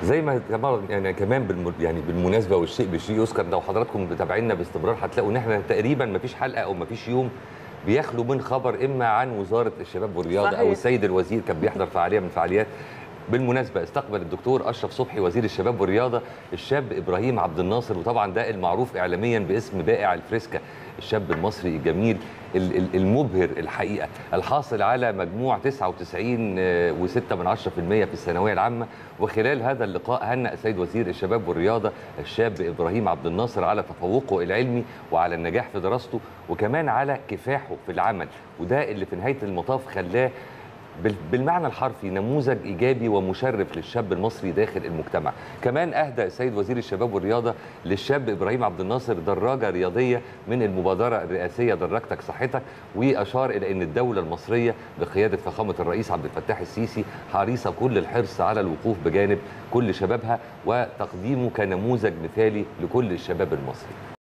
زي ما كمان يعني كمان بالم... يعني بالمناسبه والشيء بشيء يذكر لو حضراتكم متابعينا باستمرار هتلاقوا ان احنا تقريبا ما فيش حلقه او ما فيش يوم بيخلو من خبر اما عن وزاره الشباب والرياضه صحيح. او السيد الوزير كان بيحضر فعاليه من فعاليات بالمناسبه استقبل الدكتور اشرف صبحي وزير الشباب والرياضه الشاب ابراهيم عبد الناصر وطبعا ده المعروف اعلاميا باسم بائع الفريسكا الشاب المصري الجميل ال- ال- المبهر الحقيقه الحاصل على مجموع 99 و6 من 10% في الثانويه العامه وخلال هذا اللقاء هنأ السيد وزير الشباب والرياضه الشاب ابراهيم عبد الناصر على تفوقه العلمي وعلى النجاح في دراسته وكمان على كفاحه في العمل وده اللي في نهايه المطاف خلاه بال- بالمعنى الحرفي نموذج ايجابي ومشرف للشاب المصري داخل المجتمع كمان اهدى السيد وزير الشباب والرياضه للشاب ابراهيم عبد الناصر دراجه رياضيه من المبادره الرئاسيه دراجتك صحتك واشار الى ان الدوله المصريه بقياده فخامه الرئيس عبد الفتاح السيسي حريصه كل الحرص على الوقوف بجانب كل شبابها وتقديمه كنموذج مثالي لكل الشباب المصري